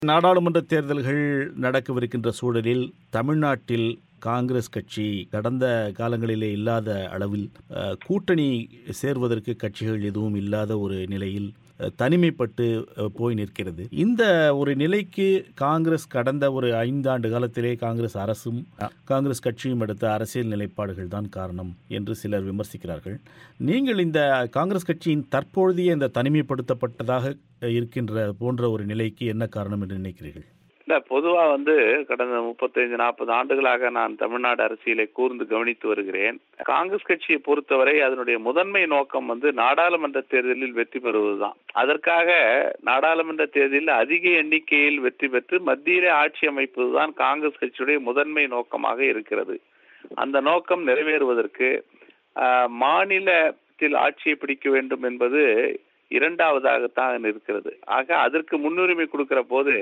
நாடாளுமன்ற தேர்தல்கள் நடக்கவிருக்கின்ற சூழலில் தமிழ்நாட்டில் காங்கிரஸ் கட்சி கடந்த காலங்களிலே இல்லாத அளவில் அஹ், கூட்டணி சேர்வதற்கு கட்சிகள் எதுவும் இல்லாத ஒரு நிலையில் அஹ், தனிமைப்பட்டு அஹ், போய் நிற்கிறது இந்த ஒரு நிலைக்கு காங்கிரஸ் கடந்த ஒரு ஐந்தாண்டு காலத்திலே காங்கிரஸ் அரசும் அஹ், காங்கிரஸ் கட்சியும் எடுத்த அரசியல் நிலைப்பாடுகள் தான் காரணம் என்று சிலர் விமர்சிக்கிறார்கள் நீங்கள் இந்த காங்கிரஸ் கட்சியின் தற்பொழுதைய இந்த தனிமைப்படுத்தப்பட்டதாக இருக்கின்ற போன்ற ஒரு நிலைக்கு என்ன காரணம் என்று நினைக்கிறீர்கள் இல்ல பொதுவா வந்து கடந்த முப்பத்தைந்து நாற்பது ஆண்டுகளாக நான் தமிழ்நாடு அரசியலை கூர்ந்து கவனித்து வருகிறேன் காங்கிரஸ் கட்சியை பொறுத்தவரை அதனுடைய முதன்மை நோக்கம் வந்து நாடாளுமன்ற தேர்தலில் வெற்றி பெறுவதுதான் அதற்காக நாடாளுமன்ற தேர்தலில் அதிக எண்ணிக்கையில் வெற்றி பெற்று மத்தியிலே ஆட்சி அமைப்பதுதான் காங்கிரஸ் கட்சியுடைய முதன்மை நோக்கமாக இருக்கிறது அந்த நோக்கம் நிறைவேறுவதற்கு ஆஹ், மாநிலத்தில் ஆட்சியை பிடிக்க வேண்டும் என்பது இரண்டாவதாகத்தான் இருக்கிறது ஆக அதற்கு முன்னுரிமை கொடுக்கிற போது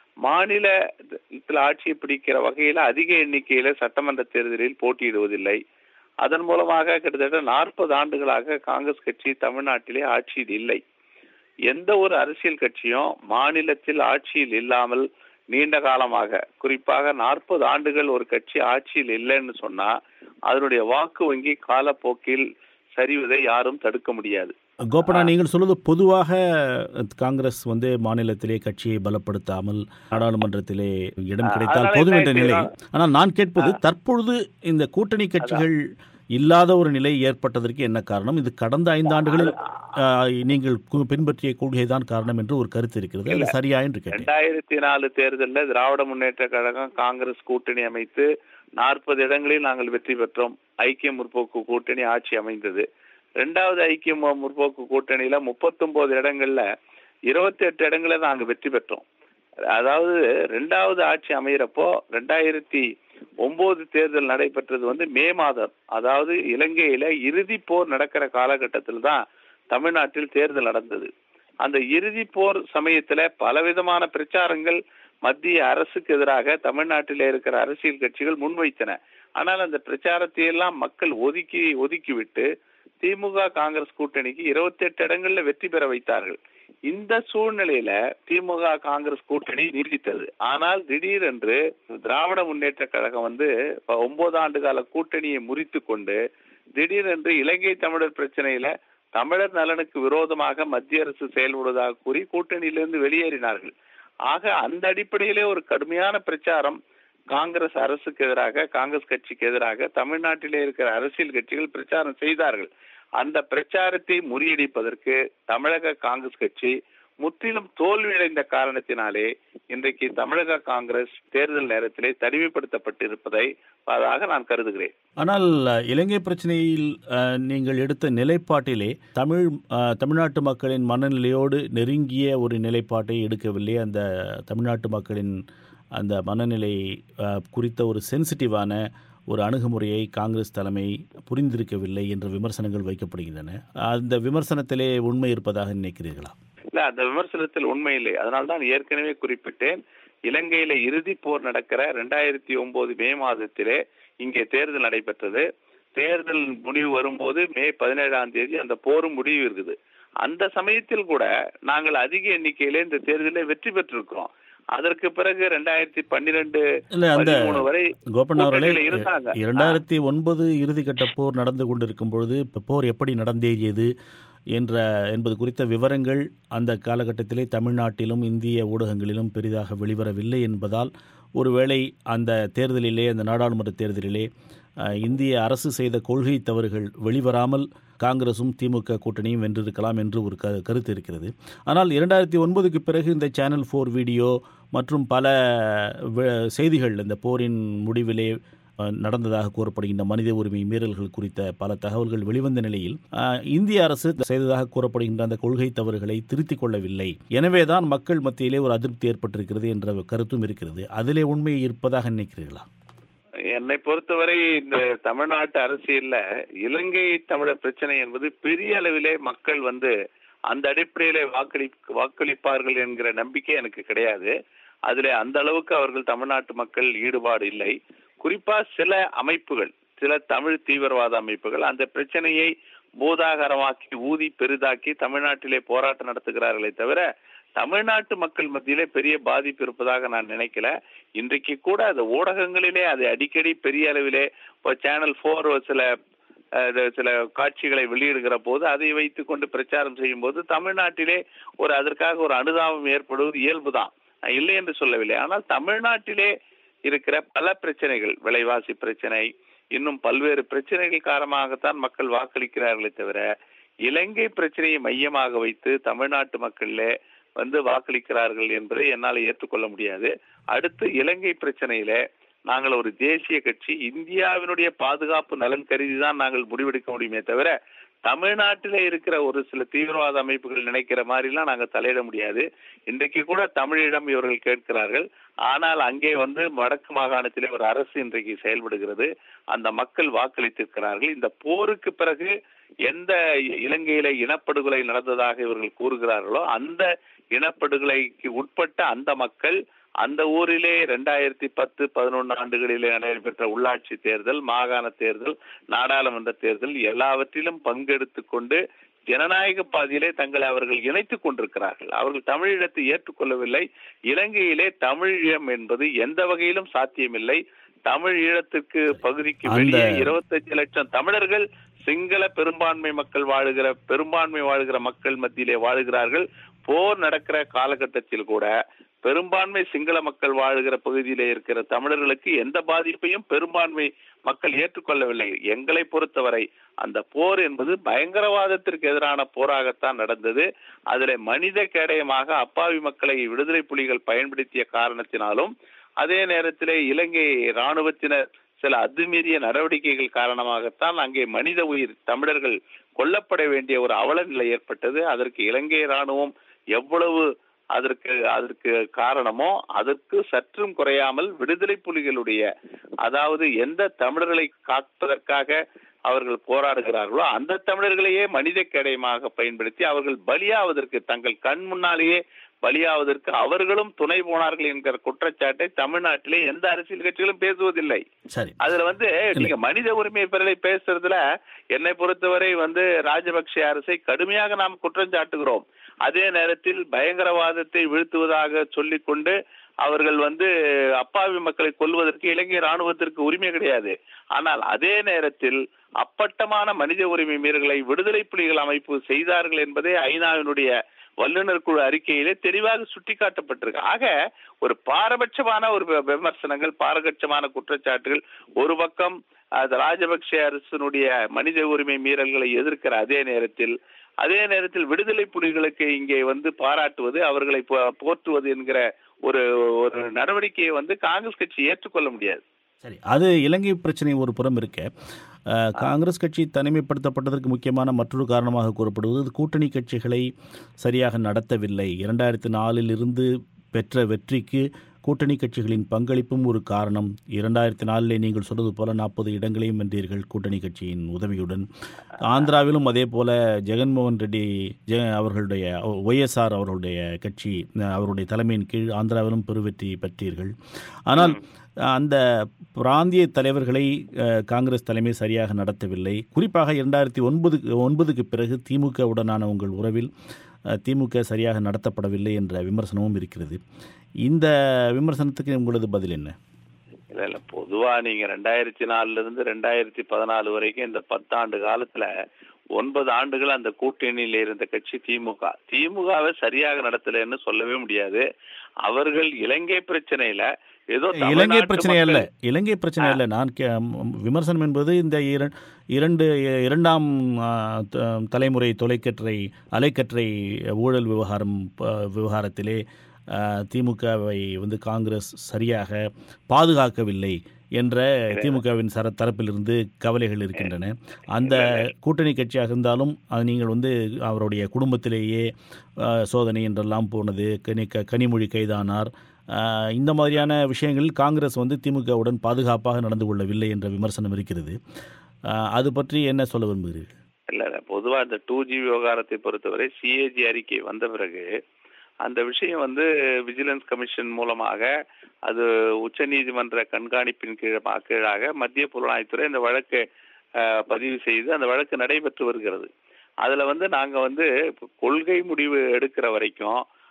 மாநிலத்தில் ஆட்சியை பிடிக்கிற வகையில அதிக எண்ணிக்கையில சட்டமன்ற தேர்தலில் போட்டியிடுவதில்லை அதன் மூலமாக கிட்டத்தட்ட நாற்பது ஆண்டுகளாக காங்கிரஸ் கட்சி தமிழ்நாட்டிலே ஆட்சியில் இல்லை எந்த ஒரு அரசியல் கட்சியும் மாநிலத்தில் ஆட்சியில் இல்லாமல் நீண்ட காலமாக குறிப்பாக நாற்பது ஆண்டுகள் ஒரு கட்சி ஆட்சியில் இல்லைன்னு சொன்னா அதனுடைய வாக்கு வங்கி காலப்போக்கில் சரிவதை யாரும் தடுக்க முடியாது கோபனா நீங்கள் சொல்வது பொதுவாக காங்கிரஸ் வந்து மாநிலத்திலே கட்சியை பலப்படுத்தாமல் நாடாளுமன்றத்திலே இடம் கிடைத்தால் அதனால போதும் என்ன என்ற நிலை செய்யலாம்? ஆனால் நான் கேட்பது தற்பொழுது இந்த கூட்டணி கட்சிகள் இல்லாத ஒரு நிலை ஏற்பட்டதற்கு என்ன காரணம் இது கடந்த ஐந்து ஆண்டுகளில் ஆஹ், நீங்கள் கு- பின்பற்றிய கொள்கை தான் காரணம் என்று ஒரு கருத்து இருக்கிறது அது சரியா என்று கேட்டேன் ரெண்டாயிரத்தி நாலு தேர்தலில் திராவிட முன்னேற்ற கழகம் காங்கிரஸ் கூட்டணி அமைத்து நாற்பது இடங்களில் நாங்கள் வெற்றி பெற்றோம் ஐக்கிய முற்போக்கு கூட்டணி ஆட்சி அமைந்தது ரெண்டாவது ஐக்கிய மு- முற்போக்கு கூட்டணியில முப்பத்தொன்பது இடங்கள்ல இருபத்தி எட்டு இடங்களை நாங்க வெற்றி பெற்றோம் அதாவது ரெண்டாவது ஆட்சி அமையிறப்போ ரெண்டாயிரத்தி ஒன்பது தேர்தல் நடைபெற்றது வந்து மே மாதம் அதாவது இலங்கையில இறுதி போர் நடக்கிற காலகட்டத்தில் தான் தமிழ்நாட்டில் தேர்தல் நடந்தது அந்த இறுதி போர் சமயத்துல பலவிதமான பிரச்சாரங்கள் மத்திய அரசுக்கு எதிராக தமிழ்நாட்டிலே இருக்கிற அரசியல் கட்சிகள் முன்வைத்தன ஆனால் அந்த பிரச்சாரத்தை எல்லாம் மக்கள் ஒதுக்கி ஒதுக்கிவிட்டு திமுக காங்கிரஸ் கூட்டணிக்கு இருபத்தி எட்டு இடங்கள்ல வெற்றி பெற வைத்தார்கள் இந்த சூழ்நிலையில திமுக காங்கிரஸ் கூட்டணி நீடித்தது ஆனால் திடீரென்று திராவிட முன்னேற்ற கழகம் வந்து இப்ப ஒன்பது ஆண்டு கால கூட்டணியை முறித்து கொண்டு திடீரென்று இலங்கை தமிழர் பிரச்சனையில தமிழர் நலனுக்கு விரோதமாக மத்திய அரசு செயல்படுவதாக கூறி கூட்டணியிலிருந்து வெளியேறினார்கள் ஆக அந்த அடிப்படையிலே ஒரு கடுமையான பிரச்சாரம் காங்கிரஸ் அரசுக்கு எதிராக காங்கிரஸ் கட்சிக்கு எதிராக தமிழ்நாட்டிலே இருக்கிற அரசியல் கட்சிகள் பிரச்சாரம் செய்தார்கள் அந்த பிரச்சாரத்தை முறியடிப்பதற்கு தமிழக காங்கிரஸ் கட்சி முற்றிலும் தோல்வியடைந்த காரணத்தினாலே இன்றைக்கு தமிழக காங்கிரஸ் தேர்தல் நேரத்திலே தனிமைப்படுத்தப்பட்டிருப்பதை அதாக நான் கருதுகிறேன் ஆனால் அஹ், இலங்கை பிரச்சனையில் அஹ், நீங்கள் எடுத்த நிலைப்பாட்டிலே தமிழ் அஹ், தமிழ்நாட்டு மக்களின் மனநிலையோடு நெருங்கிய ஒரு நிலைப்பாட்டை எடுக்கவில்லை அந்த தமிழ்நாட்டு மக்களின் அந்த மனநிலை அஹ், குறித்த ஒரு சென்சிட்டிவான ஒரு அணுகுமுறையை காங்கிரஸ் தலைமை புரிந்திருக்கவில்லை என்ற விமர்சனங்கள் வைக்கப்படுகின்றன அந்த விமர்சனத்திலே உண்மை இருப்பதாக நினைக்கிறீர்களா இல்ல அந்த விமர்சனத்தில் உண்மை இல்லை அதனால்தான் ஏற்கனவே குறிப்பிட்டேன் இலங்கையில இறுதி போர் நடக்கிற ரெண்டாயிரத்தி ஒன்பது மே மாதத்திலே இங்கே தேர்தல் நடைபெற்றது தேர்தல் முடிவு வரும்போது மே பதினேழாம் தேதி அந்த போரும் முடிவு இருக்குது அந்த சமயத்தில் கூட நாங்கள் அதிக எண்ணிக்கையிலே இந்த தேர்தலில் வெற்றி பெற்றிருக்கிறோம் அதற்கு பிறகு ரெண்டாயிரத்தி பன்னிரெண்டு இல்லை அந்த பதிமூணு வரை கோபன் அவர்களே கூட்டணியில இருந்தாங்க. இரண்டாயிரத்தி ஒன்பது இறுதிக்கட்ட போர் நடந்து கொண்டிருக்கும் பொழுது இப்போ போர் எப்படி நடந்தேறியது என்ற என்பது குறித்த விவரங்கள் அந்த காலகட்டத்திலே தமிழ்நாட்டிலும் இந்திய ஊடகங்களிலும் பெரிதாக வெளிவரவில்லை என்பதால் ஒருவேளை அந்த தேர்தலிலே அந்த நாடாளுமன்ற தேர்தலிலே அஹ், இந்திய அரசு செய்த கொள்கை தவறுகள் வெளிவராமல் காங்கிரசும் திமுக கூட்டணியும் வென்றிருக்கலாம் என்று ஒரு க கருத்து இருக்கிறது ஆனால் இரண்டாயிரத்தி ஒன்பதுக்கு பிறகு இந்த சேனல் ஃபோர் வீடியோ மற்றும் பல வ- செய்திகள் இந்த போரின் முடிவிலே அஹ், நடந்ததாக கூறப்படுகின்ற மனித உரிமை மீறல்கள் குறித்த பல தகவல்கள் வெளிவந்த நிலையில் அஹ், இந்திய அரசு செய்ததாக கூறப்படுகின்ற அந்த கொள்கை தவறுகளை திருத்திக் கொள்ளவில்லை எனவேதான் மக்கள் மத்தியிலே ஒரு அதிருப்தி ஏற்பட்டிருக்கிறது என்ற கருத்தும் இருக்கிறது அதிலே உண்மை இருப்பதாக நினைக்கிறீர்களா என்னை பொறுத்தவரை இந்த தமிழ்நாட்டு அரசியல்ல இலங்கை தமிழர் பிரச்சனை என்பது பெரிய அளவிலே மக்கள் வந்து அந்த அடிப்படையிலே வாக்களி வாக்களிப்பார்கள் என்கிற நம்பிக்கை எனக்கு கிடையாது அதிலே அந்த அளவுக்கு அவர்கள் தமிழ்நாட்டு மக்கள் ஈடுபாடு இல்லை குறிப்பா சில அமைப்புகள் சில தமிழ் தீவிரவாத அமைப்புகள் அந்த பிரச்சனையை பூதாகரமாக்கி ஊதி பெரிதாக்கி தமிழ்நாட்டிலே போராட்டம் நடத்துகிறார்களே தவிர தமிழ்நாட்டு மக்கள் மத்தியிலே பெரிய பாதிப்பு இருப்பதாக நான் நினைக்கல இன்றைக்கு கூட அந்த ஊடகங்களிலே அது அடிக்கடி பெரிய அளவிலே இப்போ சேனல் ஃபோர் சில அஹ், இது சில காட்சிகளை வெளியிடுகிற போது அதை வைத்துக் கொண்டு பிரச்சாரம் செய்யும் போது தமிழ்நாட்டிலே ஒரு அதற்காக ஒரு அனுதாபம் ஏற்படுவது இயல்புதான் நான் இல்லை என்று சொல்லவில்லை ஆனால் தமிழ்நாட்டிலே இருக்கிற பல பிரச்சனைகள் விலைவாசி பிரச்சனை இன்னும் பல்வேறு பிரச்சனைகள் காரணமாகத்தான் மக்கள் வாக்களிக்கிறார்களே தவிர இலங்கை பிரச்சனையை மையமாக வைத்து தமிழ்நாட்டு மக்களிலே வந்து வாக்களிக்கிறார்கள் என்பதை என்னால் ஏற்றுக்கொள்ள முடியாது அடுத்து இலங்கை பிரச்சனையில நாங்கள் ஒரு தேசிய கட்சி இந்தியாவினுடைய பாதுகாப்பு நலன் கருதி தான் நாங்கள் முடிவெடுக்க முடியுமே தவிர தமிழ்நாட்டிலே இருக்கிற ஒரு சில தீவிரவாத அமைப்புகள் நினைக்கிற மாதிரிலாம் நாங்கள் தலையிட முடியாது இன்றைக்கு கூட தமிழிடம் இவர்கள் கேட்கிறார்கள் ஆனால் அங்கே வந்து வடக்கு மாகாணத்திலே ஒரு அரசு இன்றைக்கு செயல்படுகிறது அந்த மக்கள் வாக்களித்திருக்கிறார்கள் இந்த போருக்கு பிறகு எந்த இலங்கையில இனப்படுகொலை நடந்ததாக இவர்கள் கூறுகிறார்களோ அந்த இனப்படுகொலைக்கு உட்பட்ட அந்த மக்கள் அந்த ஊரிலே ரெண்டாயிரத்தி பத்து பதினொன்று ஆண்டுகளிலே நடைபெற்ற உள்ளாட்சி தேர்தல் மாகாண தேர்தல் நாடாளுமன்ற தேர்தல் எல்லாவற்றிலும் பங்கெடுத்து கொண்டு ஜனநாயக பாதையிலே தங்களை அவர்கள் இணைத்துக் கொண்டிருக்கிறார்கள் அவர்கள் தமிழீழத்தை ஏற்றுக்கொள்ளவில்லை இலங்கையிலே தமிழீழம் என்பது எந்த வகையிலும் சாத்தியமில்லை தமிழ் ஈழத்திற்கு பகுதிக்கு அந்த- வெளியே இருபத்தஞ்சு லட்சம் தமிழர்கள் சிங்கள பெரும்பான்மை மக்கள் வாழுகிற பெரும்பான்மை வாழுகிற மக்கள் மத்தியிலே வாழுகிறார்கள் போர் நடக்கிற காலகட்டத்தில் கூட பெரும்பான்மை சிங்கள மக்கள் வாழுகிற பகுதியிலே இருக்கிற தமிழர்களுக்கு எந்த பாதிப்பையும் பெரும்பான்மை மக்கள் ஏற்றுக்கொள்ளவில்லை எங்களை பொறுத்தவரை அந்த போர் என்பது பயங்கரவாதத்திற்கு எதிரான போராகத்தான் நடந்தது அதில் மனித கேடயமாக அப்பாவி மக்களை விடுதலை புலிகள் பயன்படுத்திய காரணத்தினாலும் அதே நேரத்திலே இலங்கை இராணுவத்தினர் சில அத்துமீறிய நடவடிக்கைகள் காரணமாகத்தான் அங்கே மனித உயிர் தமிழர்கள் கொல்லப்பட வேண்டிய ஒரு அவல நிலை ஏற்பட்டது அதற்கு இலங்கை இராணுவம் எவ்வளவு அதற்கு அதற்கு காரணமோ அதற்கு சற்றும் குறையாமல் விடுதலை புலிகளுடைய அதாவது எந்த தமிழர்களை காப்பதற்காக அவர்கள் போராடுகிறார்களோ அந்த தமிழர்களையே மனித கேடயமாக பயன்படுத்தி அவர்கள் பலியாவதற்கு தங்கள் கண் முன்னாலேயே பலியாவதற்கு அவர்களும் துணை போனார்கள் என்கிற குற்றச்சாட்டை தமிழ்நாட்டிலே எந்த அரசியல் கட்சிகளும் பேசுவதில்லை சரி அதுல வந்து நீங்க மனித உரிமை பெறலை பேசுறதுல என்னை பொறுத்தவரை வந்து ராஜபக்ஷ அரசை கடுமையாக நாம் குற்றம் சாட்டுகிறோம் அதே நேரத்தில் பயங்கரவாதத்தை வீழ்த்துவதாக சொல்லிக்கொண்டு அவர்கள் வந்து அப்பாவி மக்களை கொல்வதற்கு இலங்கை ராணுவத்திற்கு உரிமை கிடையாது ஆனால் அதே நேரத்தில் அப்பட்டமான மனித உரிமை மீறல்களை விடுதலை புலிகள் அமைப்பு செய்தார்கள் என்பதே ஐநாவினுடைய வல்லுநர் குழு அறிக்கையிலே தெளிவாக சுட்டிக்காட்டப்பட்டிருக்கு ஆக ஒரு பாரபட்சமான ஒரு வி- விமர்சனங்கள் பாரபட்சமான குற்றச்சாட்டுகள் ஒரு பக்கம் அது ராஜபக்ஷ அரசினுடைய மனித உரிமை மீறல்களை எதிர்க்கிற அதே நேரத்தில் அதே நேரத்தில் விடுதலை புலிகளுக்கு இங்கே வந்து பாராட்டுவது அவர்களை போ- போற்றுவது என்கிற ஒரு ஒரு நடவடிக்கையை வந்து காங்கிரஸ் கட்சி ஏற்றுக்கொள்ள முடியாது சரி அது இலங்கை பிரச்சனை ஒரு புறம் இருக்க அஹ், காங்கிரஸ் கட்சி தனிமைப்படுத்தப்பட்டதற்கு முக்கியமான மற்றொரு காரணமாக கூறப்படுவது கூட்டணி கட்சிகளை சரியாக நடத்தவில்லை இரண்டாயிரத்தி நாலில் இருந்து பெற்ற வெற்றிக்கு கூட்டணி கட்சிகளின் பங்களிப்பும் ஒரு காரணம் இரண்டாயிரத்தி நாலிலே நீங்கள் சொன்னது போல நாற்பது இடங்களையும் வென்றீர்கள் கூட்டணி கட்சியின் உதவியுடன் ஆந்திராவிலும் அதே போல ஜெகன்மோகன் ரெட்டி ஜெ அவர்களுடைய ஒய்எஸ்ஆர் அவர்களுடைய கட்சி அஹ், அவருடைய தலைமையின் கீழ் ஆந்திராவிலும் பெருவெற்றி பெற்றீர்கள் ஆனால் அந்த பிராந்திய தலைவர்களை அஹ், காங்கிரஸ் தலைமை சரியாக நடத்தவில்லை குறிப்பாக இரண்டாயிரத்தி ஒன்பது ஒன்பதுக்கு பிறகு திமுகவுடனான உங்கள் உறவில் அஹ், திமுக சரியாக நடத்தப்படவில்லை என்ற விமர்சனமும் இருக்கிறது இந்த விமர்சனத்துக்கு உங்களது பதில் என்ன இல்ல இல்ல பொதுவா நீங்க ரெண்டாயிரத்தி நாலுல இருந்து ரெண்டாயிரத்தி பதினாலு வரைக்கும் இந்த பத்தாண்டு காலத்துல ஒன்பது ஆண்டுகள் அந்த கூட்டணியில இருந்த கட்சி திமுக திமுகவை சரியாக நடத்தலைன்னு சொல்லவே முடியாது அவர்கள் இலங்கை பிரச்சனையில ஏதோ இலங்கை தமிழ்நாட்டு பிரச்சனை அல்ல மக்கள்- இலங்கை பிரச்சனை அல்ல நான் கே- ம், விமர்சனம் என்பது இந்த இர- இரண்டு இரண்டாம் ஆ, த- தலைமுறை தொலைக்கற்றை அலைக்கற்றை ஊழல் விவகாரம் ப- விவகாரத்திலே ஆ, திமுகவை வந்து காங்கிரஸ் சரியாக பாதுகாக்கவில்லை என்ற திமுகவின் சர தரப்பிலிருந்து கவலைகள் இருக்கின்றன அந்த கூட்டணி கட்சியாக இருந்தாலும் அது நீங்கள் வந்து அவருடைய குடும்பத்திலேயே ஆ, சோதனை என்றெல்லாம் போனது கனி க கனிமொழி கைதானார் ஆஹ் இந்த மாதிரியான விஷயங்களில் காங்கிரஸ் வந்து திமுகவுடன் பாதுகாப்பாக நடந்து கொள்ளவில்லை என்ற விமர்சனம் இருக்கிறது ஆஹ் அது பற்றி என்ன சொல்ல விரும்புகிறீர்கள் இல்ல இல்ல பொதுவா இந்த டூ ஜி விவகாரத்தை பொறுத்தவரை சிஏஜி அறிக்கை வந்த பிறகு அந்த விஷயம் வந்து விஜிலன்ஸ் கமிஷன் மூலமாக அது உச்சநீதிமன்ற கண்காணிப்பின் கீழ கீழாக மத்திய புலனாய்வுத்துறை அந்த வழக்கை அஹ், பதிவு செய்து அந்த வழக்கு நடைபெற்று வருகிறது அதுல வந்து நாங்க வந்து இப்ப கொள்கை முடிவு எடுக்கிற வரைக்கும்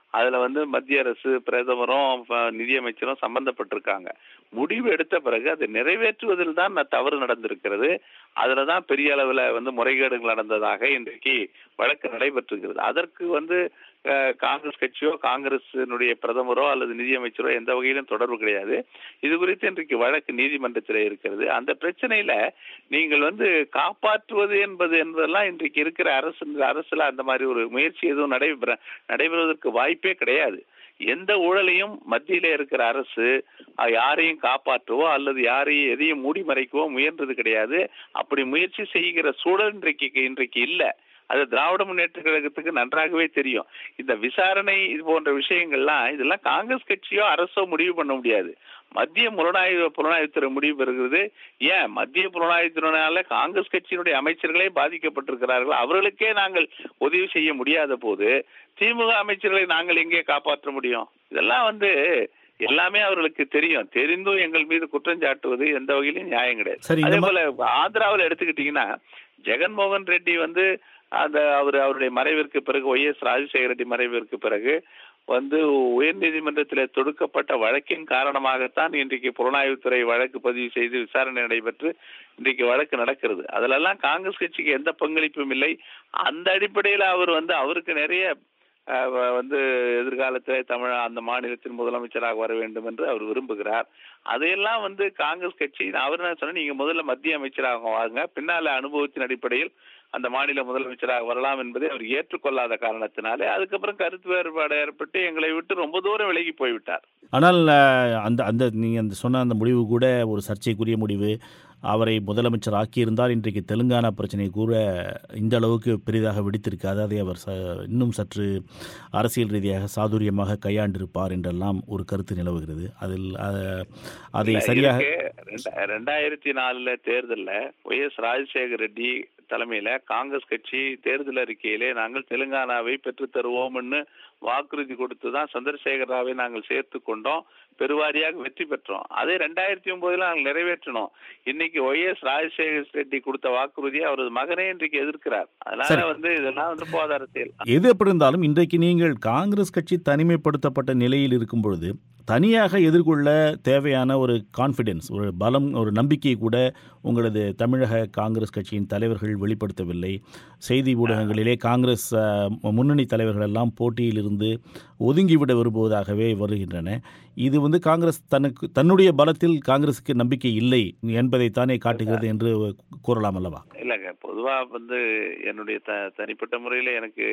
அதுல வந்து மத்திய அரசு பிரதமரும் ப- நிதியமைச்சரும் சம்பந்தப்பட்டிருக்காங்க முடிவு எடுத்த பிறகு அதை நிறைவேற்றுவதில் தான் ந- தவறு நடந்திருக்கிறது அதுல தான் பெரிய அளவுல வந்து முறைகேடுகள் நடந்ததாக இன்றைக்கு வழக்கு நடைபெற்றிருக்கிறது அதற்கு வந்து அஹ், காங்கிரஸ் கட்சியோ காங்கிரசினுடைய பிரதமரோ அல்லது நிதியமைச்சரோ எந்த வகையிலும் தொடர்பு கிடையாது இது குறித்து இன்றைக்கு வழக்கு நீதிமன்றத்தில் இருக்கிறது அந்த பிரச்சனையில நீங்கள் வந்து காப்பாற்றுவது என்பது என்பதெல்லாம் இன்றைக்கு இருக்கிற அரசு அரசுல அந்த மாதிரி ஒரு முயற்சி எதுவும் நடைபெற நடைபெறுவதற்கு வாய்ப்பே கிடையாது எந்த ஊழலையும் மத்தியில இருக்கிற அரசு அஹ், யாரையும் காப்பாற்றவோ அல்லது யாரையும் எதையும் மூடி மறைக்கவோ முயன்றது கிடையாது அப்படி முயற்சி செய்கிற சூழல் இன்றைக்கு இன்றைக்கு இல்ல அது திராவிட முன்னேற்ற கழகத்துக்கு நன்றாகவே தெரியும் இந்த விசாரணை இது போன்ற விஷயங்கள்லாம் இதெல்லாம் காங்கிரஸ் கட்சியோ அரசோ முடிவு பண்ண முடியாது மத்திய புலனாய்வு புலனாய்வுத்துறை முடிவு பெறுகிறது ஏன் மத்திய புலனாய்வுத்துறையினால காங்கிரஸ் கட்சியினுடைய அமைச்சர்களே பாதிக்கப்பட்டிருக்கிறார்கள் அவர்களுக்கே நாங்கள் உதவி செய்ய முடியாத போது திமுக அமைச்சர்களை நாங்கள் எங்கே காப்பாற்ற முடியும் இதெல்லாம் வந்து எல்லாமே அவர்களுக்கு தெரியும் தெரிந்தும் எங்கள் மீது குற்றம் சாட்டுவது எந்த வகையிலும் நியாயம் கிடையாது சரி இந்த அதே மா- போல ஆந்திராவில் எடுத்துக்கிட்டீங்கன்னா ஜெகன்மோகன் ரெட்டி வந்து அந்த அவர் அவருடைய மறைவிற்கு பிறகு ஒய் எஸ் ராஜசேகர ரெட்டி மறைவிற்கு பிறகு வந்து உயர்நீதிமன்றத்தில் தொடுக்கப்பட்ட வழக்கின் காரணமாகத்தான் இன்றைக்கு புலனாய்வுத்துறை வழக்கு பதிவு செய்து விசாரணை நடைபெற்று இன்றைக்கு வழக்கு நடக்கிறது அதிலெல்லாம் காங்கிரஸ் கட்சிக்கு எந்த பங்களிப்பும் இல்லை அந்த அடிப்படையில் அவர் வந்து அவருக்கு நிறைய அஹ், வ- வந்து எதிர்காலத்தில் தமிழ் அந்த மாநிலத்தின் முதலமைச்சராக வர வேண்டும் என்று அவர் விரும்புகிறார் அதையெல்லாம் வந்து காங்கிரஸ் கட்சி அவர் என்ன சொன்னா நீங்க முதல்ல மத்திய அமைச்சராக வாங்க பின்னால அனுபவத்தின் அடிப்படையில் அந்த மாநில முதலமைச்சராக வரலாம் என்பதை அவர் ஏற்றுக்கொள்ளாத காரணத்தினாலே அதுக்கப்புறம் கருத்து வேறுபாடு ஏற்பட்டு எங்களை விட்டு ரொம்ப தூரம் விலகி போய்விட்டார் ஆனால் அஹ், அந்த அந்த நீங்கள் அந்த சொன்ன அந்த முடிவு கூட ஒரு சர்ச்சைக்குரிய முடிவு அவரை முதலமைச்சர் ஆக்கியிருந்தால் இன்றைக்கு தெலுங்கானா பிரச்சனை கூட இந்த அளவுக்கு பெரிதாக வெடித்திருக்காது அதை அவர் ச இன்னும் சற்று அரசியல் ரீதியாக சாதுரியமாக கையாண்டிருப்பார் என்றெல்லாம் ஒரு கருத்து நிலவுகிறது அதில் அஹ், அதை இல்ல, சரியாக இருக்கு. ரெண்டா- ரெண்டாயிரத்தி நாலுல தேர்தல்ல ஒய் எஸ் ராஜசேகர் ரெட்டி தலைமையில காங்கிரஸ் கட்சி தேர்தல் அறிக்கையிலே நாங்கள் தெலுங்கானாவை பெற்று தருவோம்னு வாக்குறுதி கொடுத்து தான் சந்திரசேகர் ராவை நாங்கள் சேர்த்து கொண்டோம் பெருவாரியாக வெற்றி பெற்றோம் அதே ரெண்டாயிரத்தி ஒன்பதுல நாங்கள் நிறைவேற்றினோம் இன்னைக்கு ஒய் எஸ் ராஜசேகர் ரெட்டி கொடுத்த வாக்குறுதியை அவரது மகனே இன்றைக்கு எதிர்க்கிறார் அதனால சரி. வந்து இதெல்லாம் வந்து போத அரசியல் எது எப்படி இருந்தாலும் இன்றைக்கு நீங்கள் காங்கிரஸ் கட்சி தனிமைப்படுத்தப்பட்ட நிலையில் இருக்கும் பொழுது தனியாக எதிர்கொள்ள தேவையான ஒரு கான்ஃபிடென்ஸ் ஒரு பலம் ஒரு நம்பிக்கை கூட உங்களது தமிழக காங்கிரஸ் கட்சியின் தலைவர்கள் வெளிப்படுத்தவில்லை செய்தி ஊடகங்களிலே காங்கிரஸ் அஹ், முன்னணி தலைவர்கள் எல்லாம் போட்டியிலிருந்து ஒதுங்கிவிட விரும்புவதாகவே வருகின்றன இது வந்து காங்கிரஸ் தனக்கு தன்னுடைய பலத்தில் காங்கிரஸுக்கு நம்பிக்கை இல்லை என்பதைத்தானே காட்டுகிறது என்று கூறலாம் அல்லவா இல்லைங்க பொதுவா வந்து என்னுடைய த தனிப்பட்ட முறையில எனக்கு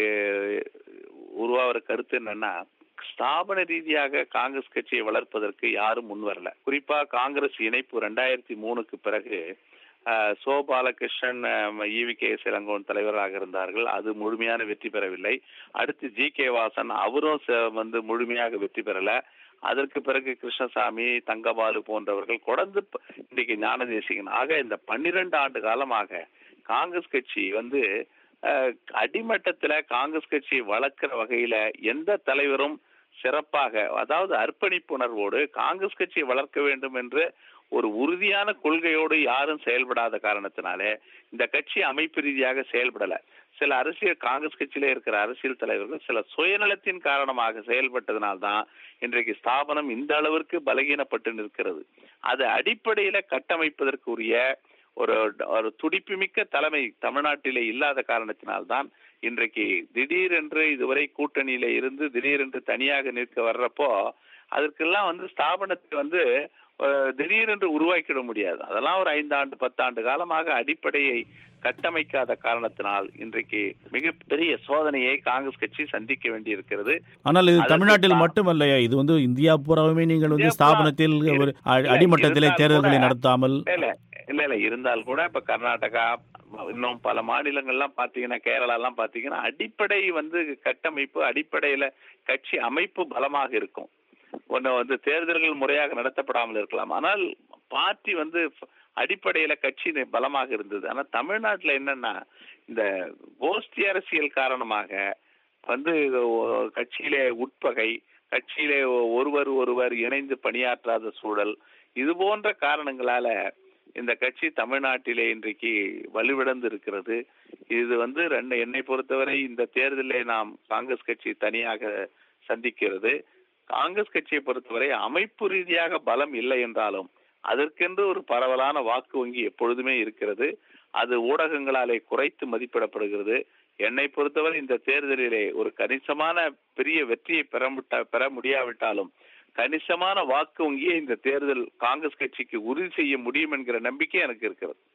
உருவாகிற கருத்து என்னன்னா ஸ்தாபன ரீதியாக காங்கிரஸ் கட்சியை வளர்ப்பதற்கு யாரும் முன் வரல குறிப்பா காங்கிரஸ் இணைப்பு ரெண்டாயிரத்தி மூணுக்கு பிறகு அஹ், so Balakrishnan E V K Elangovan தலைவராக இருந்தார்கள் அது முழுமையான வெற்றி பெறவில்லை அடுத்து ஜி கே வாசன் அவரும் ச- வந்து முழுமையாக வெற்றி பெறல அதற்கு பிறகு கிருஷ்ணசாமி தங்கபாலு போன்றவர்கள் தொடர்ந்து ப- இன்றைக்கு ஞான தேசிகன் ஆக இந்த பன்னிரண்டு ஆண்டு காலமாக காங்கிரஸ் கட்சி வந்து அஹ், அடிமட்டத்துல காங்கிரஸ் கட்சியை வளர்க்கிற வகையில எந்த தலைவரும் சிறப்பாக அதாவது அர்ப்பணிப்புணர்வோடு காங்கிரஸ் கட்சியை வளர்க்க வேண்டும் என்று ஒரு உறுதியான கொள்கையோடு யாரும் செயல்படாத காரணத்தினாலே இந்த கட்சி அமைப்பு ரீதியாக செயல்படல சில அரசியல் காங்கிரஸ் கட்சியிலே இருக்கிற அரசியல் தலைவர்கள் சில சுயநலத்தின் காரணமாக செயல்பட்டதனால்தான் இன்றைக்கு ஸ்தாபனம் இந்த அளவிற்கு பலகீனப்பட்டு நிற்கிறது அது அடிப்படையில கட்டமைப்பதற்குரிய ஒரு ஒரு துடிப்புமிக்க தலைமை தமிழ்நாட்டிலே இல்லாத காரணத்தினால்தான் இன்றைக்கு திடீரென்று இதுவரை கூட்டணியில இருந்து திடீரென்று தனியாக நிற்க வர்றப்போ அதற்கெல்லாம் வந்து ஸ்தாபனத்தை வந்து அஹ், திடீரென்று உருவாக்கிட முடியாது அதெல்லாம் ஒரு ஐந்தாண்டு பத்தாண்டு காலமாக அடிப்படையை கட்டமைக்காத காரணத்தினால் இன்றைக்கு மிகப்பெரிய சோதனையை காங்கிரஸ் கட்சி சந்திக்க வேண்டியிருக்கிறது ஆனால் இது அதற்கு தமிழ்நாட்டில் தா- மட்டுமல்லையா இது வந்து இந்தியா பூராவுமே நீங்கள் வந்து இந்தியா பூரா ஸ்தாபனத்தில் இரு- ஒரு அ- இல்ல, அடிமட்டத்திலே இருந்தால் தேர்தல்களை கூட- நடத்தாமல் இல்ல இல்ல இல்ல இருந்தால் கூட இப்ப கர்நாடகா இன்னும் பல மாநிலங்கள்லாம் பாத்தீங்கன்னா கேரளா எல்லாம் பாத்தீங்கன்னா அடிப்படை வந்து கட்டமைப்பு அடிப்படையில கட்சி அமைப்பு பலமாக இருக்கும் ஒண்ணு வந்து தேர்தல்கள் முறையாக நடத்தப்படாமல் இருக்கலாம் ஆனால் பார்ட்டி வந்து அடிப்படையில கட்சி பலமாக இருந்தது ஆனா தமிழ்நாட்டுல என்னன்னா இந்த கோஷ்டி அரசியல் காரணமாக வந்து ஒ- கட்சியிலே உட்பகை கட்சியிலே ஒருவர் ஒருவர் இணைந்து பணியாற்றாத சூழல் இது போன்ற காரணங்களால இந்த கட்சி தமிழ்நாட்டிலே இன்றைக்கு வலுவிழந்து இருக்கிறது இது வந்து ரெண்டு என்னை பொறுத்தவரை இந்த தேர்தலிலே நாம் காங்கிரஸ் கட்சி தனியாக சந்திக்கிறது காங்கிரஸ் கட்சியை பொறுத்தவரை அமைப்பு ரீதியாக பலம் இல்லை என்றாலும் அதற்கென்று ஒரு பரவலான வாக்கு வங்கி எப்பொழுதுமே இருக்கிறது அது ஊடகங்களாலே குறைத்து மதிப்பிடப்படுகிறது என்னை பொறுத்தவரை இந்த தேர்தலிலே ஒரு கணிசமான பெரிய வெற்றியை பெற பெற முடியாவிட்டாலும் கணிசமான வாக்கு வங்கியை இந்த தேர்தல் காங்கிரஸ் கட்சிக்கு உறுதி செய்ய முடியும் என்கிற நம்பிக்கை எனக்கு இருக்கிறது